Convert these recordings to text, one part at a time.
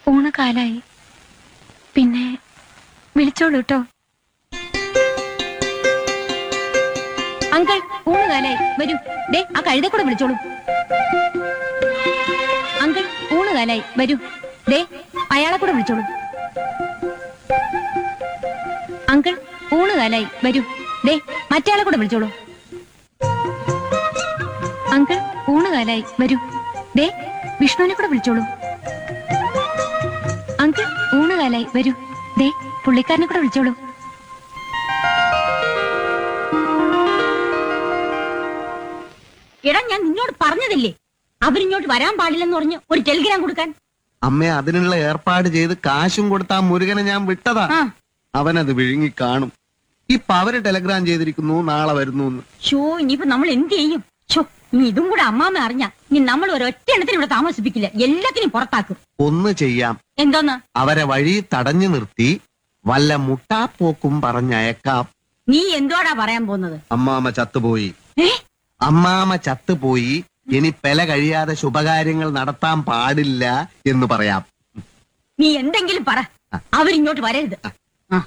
ഊണുകാലായി പിന്നെ വിളിച്ചോളൂ കേട്ടോ അങ്കിൾ ഊണുകാലായി വരൂ ദേ ആ കഴുതെ കൂടെ വിളിച്ചോളൂ അങ്കിൾ ഊണുകാലായി വരൂ ദേ അയാളെ കൂടെ വിളിച്ചോളൂ അങ്കിൾ ഊണുകാലായി വരൂ ദേ മറ്റേയാളെ കൂടെ വിളിച്ചോളൂ അങ്കിൾ ഊണുകാലായി വരൂ ദേ വിഷ്ണുവിനെ കൂടെ വിളിച്ചോളൂ അങ്കിൾ ഊണുകാലായി വരൂ ദേ പുള്ളിക്കാരനെ കൂടെ വിളിച്ചോളൂ എടാ ഞാൻ നിന്നോട് പറഞ്ഞതില്ലേ അവരിങ്ങോട്ട് വരാൻ പാടില്ലെന്ന് പറഞ്ഞ് ഒരു ടെലിഗ്രാം കൊടുക്കാൻ അമ്മ അതിനുള്ള ഏർപ്പാട് ചെയ്ത് കാശും കൊടുത്ത ആ മുരുകനെ ഞാൻ വിട്ടതാ ആ അവനത് വിഴുങ്ങി കാണും ഇപ്പൊ അവര് ടെലഗ്രാം ചെയ്തിരിക്കുന്നു നാളെ വരുന്നു എന്ന് ഷോ ഇനിയിപ്പോ നമ്മൾ എന്ത് ചെയ്യും ഷോ ഇനി ഇതും കൂടെ അമ്മാമ്മ അറിഞ്ഞ ഇനി നമ്മൾ ഒരൊറ്റ എണ്ണത്തിന് ഇവിടെ താമസിപ്പിക്കില്ല എല്ലാത്തിനും പുറത്താക്കും ഒന്ന് ചെയ്യാം എന്തോന്ന് അവരെ വഴി തടഞ്ഞു നിർത്തി വല്ല മുട്ടാപ്പോക്കും പറഞ്ഞയക്കാം നീ എന്തുവാടാ പറയാൻ പോകുന്നത് അമ്മാമ ചത്തുപോയി ഏ അമ്മാമ ചത്തുപോയി ഇനി പെല കഴിയാതെ ശുഭകാര്യങ്ങൾ നടത്താൻ പാടില്ല എന്ന് പറയാം നീ എന്തെങ്കിലും പറ അവരിങ്ങോട്ട് വരരുത് ആ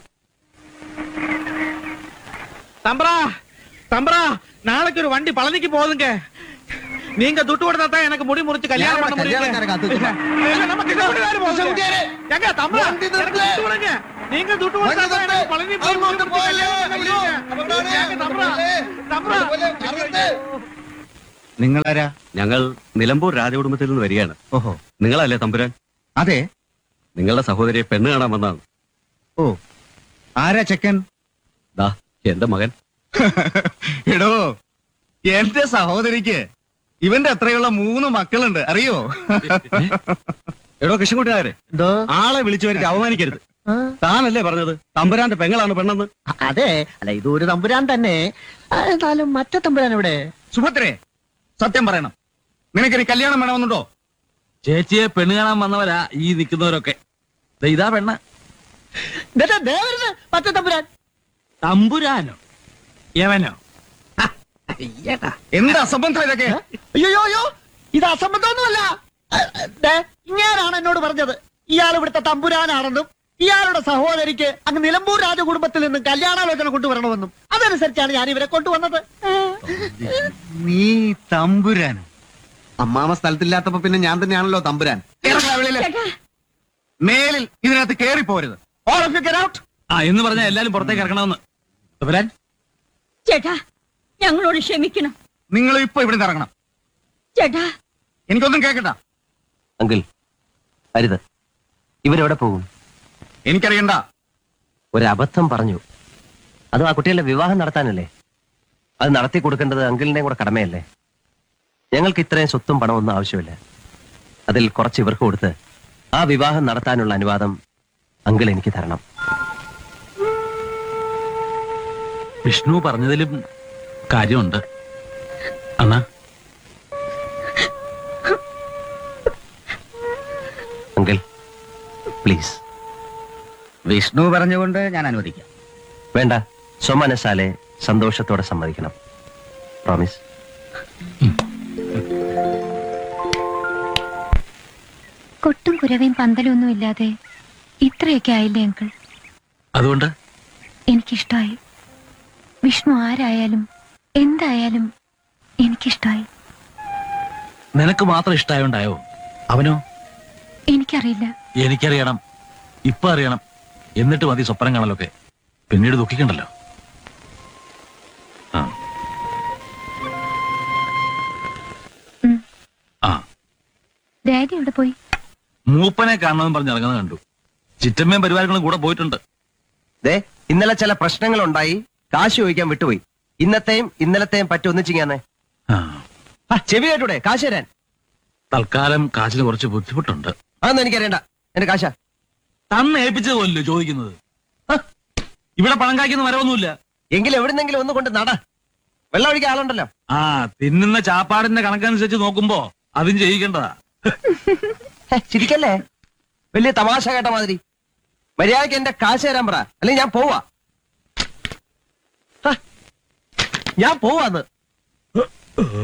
தம்பரா தம்பரா நாளைக்கு ஒரு வண்டி பழனிக்கு போகுதுங்க நீங்க துட்டு கொடுத்தா தான் எனக்கு முடி முறிச்சு கல்யாணம் பண்ண முடியும் கல்யாணக்கார காத்துட்டு இல்ல, நமக்கு இந்த வீடு வேற போகுது. ஏங்க, தம்பரா, வண்டி எனக்கு நிறுத்து. துட்டு கொடுங்க. நீங்க துட்டு கொடுத்தா தான் எனக்கு பழனி போய் முடி முறிச்சு கல்யாணம் பண்ண முடியுங்க. ஏங்க, தம்பரா, தம்பரா. നിങ്ങളാരാ ഞങ്ങൾ നിലമ്പൂർ രാജകുടുംബത്തിൽ നിന്ന് വരികയാണ് ഓഹോ നിങ്ങളല്ലേ തമ്പുരാൻ അതെ നിങ്ങളുടെ സഹോദരിയെ പെണ്ണ് കാണാൻ വന്നതാണ് ഓ ആരാ ചെക്കൻ ദാ എന്റെ മകൻ എടോ എന്റെ സഹോദരിക്ക് ഇവന്റെ അത്രയുള്ള മൂന്ന് മക്കളുണ്ട് അറിയോ എടോ കൃഷ്ണൻകുട്ടിയാരെ ആളെ വിളിച്ചു വരുത്തി അവമാനിക്കരുത് താനല്ലേ പറഞ്ഞത് തമ്പുരാന്റെ പെങ്ങളാണ് പെണ്ണെന്ന് അതെ അല്ല ഇത് ഒരു തമ്പുരാൻ തന്നെ ആ, എന്നാലും മറ്റേ തമ്പുരാൻ ഇവിടെ സുഭദ്രേ സത്യം പറയണം നിനക്കൊരു കല്യാണം വേണമെന്നുണ്ടോ ചേച്ചിയെ പെണ്ണ് കാണാൻ വന്നവരാ ഈ നിൽക്കുന്നവരൊക്കെ ദേ ഇതാ പെണ്ണ ദേ, ദേ, ദേ വരുന്നു മറ്റേ തമ്പുരാൻ തമ്പുരാനോ യവനോ എന്ത് അസംബന്ധം ഇതൊക്കെ അയ്യോ അയ്യോ ഇത് അസംബന്ധമൊന്നുമല്ല ആ, ദേ, ഇങ്ങനാണ് എന്നോട് പറഞ്ഞത് ഇയാൾ ഇവിടുത്തെ തമ്പുരാനാണെന്നും ഇയാളുടെ സഹോദരിക്ക് അങ്ങ് നിലമ്പൂർ രാജകുടുംബത്തിൽ നിന്നും കല്യാണാലോചന കൊണ്ടുവരണമെന്നും അതനുസരിച്ചാണ് ഞാൻ ഇവരെ കൊണ്ടുവന്നത് നീ തമ്പുരാനോ അമ്മാമ സ്ഥലത്തില്ലാത്തപ്പോ പിന്നെ ഞാൻ തന്നെയാണല്ലോ തമ്പുരാൻ ഇറങ്ങടാ വെളിയില്. മേലിൽ ഇതിനകത്ത് കേറി പോരുത് all of you get out ആ എന്ന് പറഞ്ഞാൽ എല്ലാരും പുറത്തേക്ക് ഇറങ്ങണമെന്ന് തമ്പുരാൻ ചേട്ടാ ഞങ്ങളോട് ക്ഷമിക്കണം നിങ്ങൾ ഇപ്പൊ ഇവിടെ ഇറങ്ങണം ചേട്ടാ എനിക്കൊന്നും കേക്കണ്ട അങ്കിൾ അരുത് ഇവരെവിടെ പോകും എനിക്കറിയണ്ട ഒരബദ്ധം പറഞ്ഞു അത് ആ കുട്ടികളുടെ വിവാഹം നടത്താനല്ലേ അത് നടത്തി കൊടുക്കേണ്ടത് അങ്കിളിന്റെയും കൂടെ കടമയല്ലേ ഞങ്ങൾക്ക് ഇത്രയും സ്വത്തും പണവും ഒന്നും ആവശ്യമില്ല അതിൽ കുറച്ച് ഇവർക്ക് കൊടുത്ത് ആ വിവാഹം നടത്താനുള്ള അനുവാദം അങ്കിൾ എനിക്ക് തരണം വിഷ്ണു പറഞ്ഞതിലും കാര്യമുണ്ട് അണ്ണാ അങ്കിൾ പ്ലീസ് വിഷ്ണു പറഞ്ഞുകൊണ്ട് ഞാൻ അനുവദിക്കാം വേണ്ട സ്വമനസാലെ സന്തോഷത്തോടെ സമ്മതിക്കണം പ്രോമിസ് കൊട്ടും കുരവയും പന്തലും ഒന്നും ഇല്ലാതെ ഇത്രയൊക്കെ ആയില്ലേ അങ്കിൾ അതുകൊണ്ട് എനിക്കിഷ്ടായി വിഷ്ണു ആരായാലും എന്തായാലും എനിക്കിഷ്ടായി നിനക്ക് മാത്രം ഇഷ്ടായോണ്ടായോ അവനോ എനിക്കറിയില്ല എനിക്കറിയണം ഇപ്പൊ അറിയണം എന്നിട്ട് മതി സ്വപ്നം കാണലൊക്കെ പിന്നീട് ദുഃഖിക്കണ്ടല്ലോ ആ ഉം. ആ ഡാഡി എവിടെ പോയി മൂപ്പനെ കാണണമെന്ന് പറഞ്ഞ് ഇറങ്ങുന്നത് കണ്ടു ചിറ്റമ്മയും പരിവാരങ്ങളും കൂടെ പോയിട്ടുണ്ട് ദേ ഇന്നലെ ചില പ്രശ്നങ്ങൾ ഉണ്ടായി കാശ് ചോദിക്കാൻ വിട്ടുപോയി ഇന്നത്തെയും ഇന്നലത്തെയും പറ്റി ഒന്നിച്ചിങ്ങാന്നേ ആ ആ, ചെവി കേട്ടൂടെ കാശ് തരാൻ തൽക്കാലം കാശിന് കുറച്ച് ബുദ്ധിമുട്ടുണ്ട് അതൊന്നും എനിക്കറിയണ്ട എന്റെ കാശ തന്ന് ഏൽപ്പിച്ചത് പോലല്ലോ ചോദിക്കുന്നത് ഹ, ഇവിടെ പണം കായ്ക്കുന്ന മരമൊന്നുമില്ല എങ്കിൽ എവിടുന്നെങ്കിലും ഒന്ന് കൊണ്ട് നട വെള്ളം ഒഴിക്കാൻ ആളുണ്ടല്ലോ ആ തിന്നുന്ന ചാപ്പാടിന്റെ കണക്കനുസരിച്ച് നോക്കുമ്പോ അതും ചെയ്യിക്കേണ്ടതാ ഹെ, ചിരിക്കല്ലേ വലിയ തമാശ കേട്ട മാതിരി മര്യാദക്ക് എന്റെ കാശ് തരാൻ പറ അല്ലെങ്കിൽ ഞാൻ പോവാ ഹ, ഞാൻ പോവാന്ന്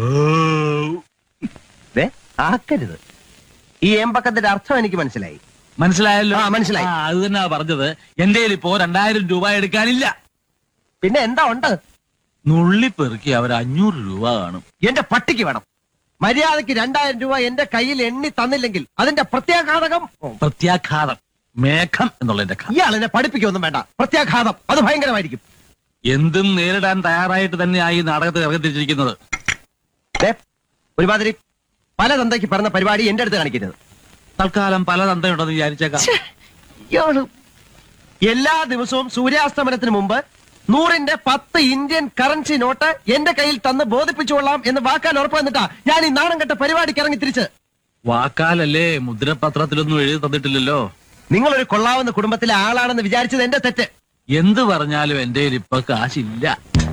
ദേ, ആക്കരുത് ഈ ഏമ്പക്കത്തിന്റെ അർത്ഥം എനിക്ക് മനസ്സിലായി മനസ്സിലായല്ലോ ആ, മനസ്സിലായി. ആ, അത് തന്നെ പറഞ്ഞത് എന്റെ കയ്യിൽ ഇപ്പോ രണ്ടായിരം രൂപ എടുക്കാനില്ല പിന്നെ എന്താ ഉണ്ട് നുള്ളിപ്പെറുക്കി അവർ അഞ്ഞൂറ് രൂപ കാണും എന്റെ പട്ടിക്ക് വേണം മര്യാദക്ക് രണ്ടായിരം രൂപ എന്റെ കയ്യിൽ എണ്ണി തന്നില്ലെങ്കിൽ അതിന്റെ പ്രത്യാഘാതകം പ്രത്യാഘാതം മേഘം എന്നുള്ളതിന്റെ ഘാതം ഇയാൾ എന്നെ പഠിപ്പിക്കൊന്നും വേണ്ട പ്രത്യാഘാതം അത് ഭയങ്കരമായിരിക്കും എന്തും നേരിടാൻ തയ്യാറായിട്ട് തന്നെയായി ഈ നാടകത്തിൽ ഇറങ്ങിത്തിരിച്ചിരിക്കുന്നത് ദേ, ഒരുമാതിരി പല തന്തയ്ക്ക് പറഞ്ഞ പരിപാടി എന്റെ അടുത്ത് കാണിക്കരുത് തൽക്കാലം പല തന്തയുണ്ടെന്ന് വിചാരിച്ചേക്കാം ഇയാള് എല്ലാ ദിവസവും സൂര്യാസ്തമനത്തിന് മുമ്പ് നൂറിന്റെ പത്ത് ഇന്ത്യൻ കറൻസി നോട്ട് എന്റെ കയ്യിൽ തന്ന് ബോധിപ്പിച്ചുകൊള്ളാം എന്ന് വാക്കാൻ ഉറപ്പ് വന്നിട്ടാ ഞാൻ ഈ നാണം കെട്ട പരിപാടിക്ക് ഇറങ്ങി തിരിച്ച് വാക്കാലല്ലേ മുദ്രപത്രത്തിലൊന്നും എഴുതി തന്നിട്ടില്ലല്ലോ നിങ്ങളൊരു കൊള്ളാവുന്ന കുടുംബത്തിലെ ആളാണെന്ന് വിചാരിച്ചത് എന്റെ തെറ്റ് എന്ത് പറഞ്ഞാലും എന്റെ കയ്യിൽ ഇപ്പൊ കാശില്ല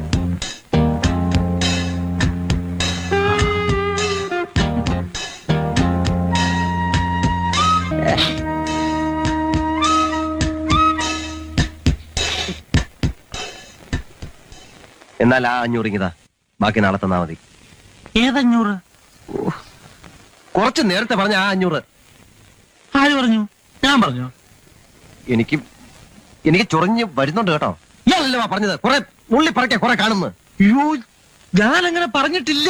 എന്നാൽ ആ അഞ്ഞൂറിങ്ങിതാ ബാക്കി നാളെ തന്നാ മതി ഏതഞ്ഞൂറ് കുറച്ച് നേരത്തെ പറഞ്ഞ ആ അഞ്ഞൂറ് ആര് പറഞ്ഞു ഞാൻ പറഞ്ഞു എനിക്ക് എനിക്ക് ചൊറിഞ്ഞ് വരുന്നുണ്ട് കേട്ടോ ഇയാളല്ലോ പറഞ്ഞത് കുറെ ഉള്ളി പറക്കെ കുറെ കാണുന്നു അയ്യോ ഞാൻ അങ്ങനെ പറഞ്ഞിട്ടില്ല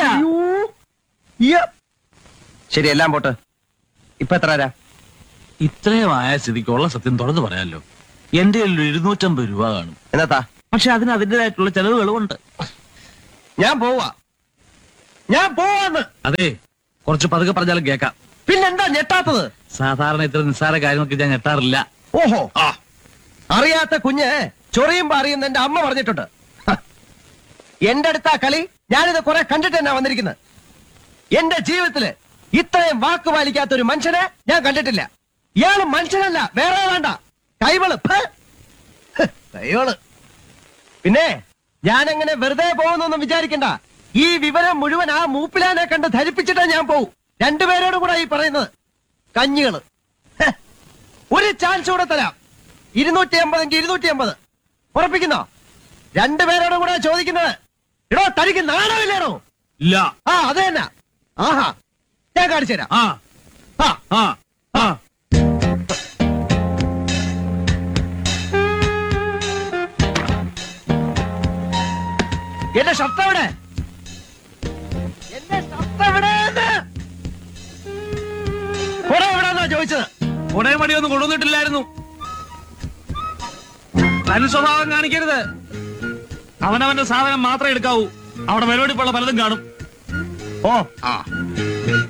ശരി എല്ലാം പോട്ട് ഇപ്പൊ എത്ര ആരാ ഇത്രയും ആയ സ്ഥിതിക്കുള്ള സത്യം തുറന്നു പറയാലോ എന്റെ കയ്യിൽ ഒരു ഇരുന്നൂറ്റമ്പത് രൂപ കാണും എന്നത്താ പക്ഷെ അതിന് അതിൻ്റെതായിട്ടുള്ള ചെലവുകളും ഉണ്ട് ഞാൻ പോവാ ഞാൻ പോവാന്ന് അതെ കുറച്ച് പതുക്കെ പറഞ്ഞാലും കേൾക്കാം പിന്നെന്താ ഞെട്ടാത്തത് സാധാരണ ഇത്ര നിസ്സാര കാര്യങ്ങൾക്ക് ഞാൻ ഞെട്ടാറില്ല ഓഹോ അറിയാത്ത കുഞ്ഞ് ചൊറിയുമ്പോ അറിയുന്ന എന്റെ അമ്മ പറഞ്ഞിട്ടുണ്ട് ഹ. എന്റെ അടുത്ത കളി ഞാനിത് കുറെ കണ്ടിട്ട് തന്നെ വന്നിരിക്കുന്നത് എന്റെ ജീവിതത്തില് ഇത്രയും വാക്ക് പാലിക്കാത്ത ഒരു മനുഷ്യനെ ഞാൻ കണ്ടിട്ടില്ല ഇയാള് മനുഷ്യനല്ല വേറെ വേണ്ട കൈവള് ഫ. ഹ്, കൈവള് പിന്നെ ഞാൻ അങ്ങനെ വെറുതെ പോകുന്നൊന്നും വിചാരിക്കണ്ട ഈ വിവരം മുഴുവൻ ആ മൂപ്പിലാനെ കണ്ട് ധരിപ്പിച്ചിട്ടാ ഞാൻ പോവും രണ്ടുപേരോടും കൂടെ ഈ പറയുന്നത് കഞ്ഞികള് ഹ്. ഒരു ചാൻസ് കൂടെ തരാം ഇരുന്നൂറ്റി അമ്പതെങ്കിൽ ഇരുന്നൂറ്റി അമ്പത് ഉറപ്പിക്കുന്നോ രണ്ടുപേരോടും കൂടെ ചോദിക്കുന്നത് എടോ തനിക്ക് നാണമില്ലേടോ ഇല്ല ആ അത് തന്നെ ആഹാ ഞാൻ കാണിച്ചു തരാം ആ ആ ആ ആ എന്റെ ഷർട്ട് എവിടെ എന്റെ ഷർട്ട് എവിടെയെന്ന് കുറെ എവിടെന്നാ ചോദിച്ചത് ഉടനെ മടിയൊന്നും കൊണ്ടുവന്നിട്ടില്ലായിരുന്നു തനി സ്വഭാവം കാണിക്കരുത് അവനവന്റെ സാധനം മാത്രമേ എടുക്കാവൂ അവിടെ പരിപാടി ഉള്ള പലതും കാണും ഓ ആ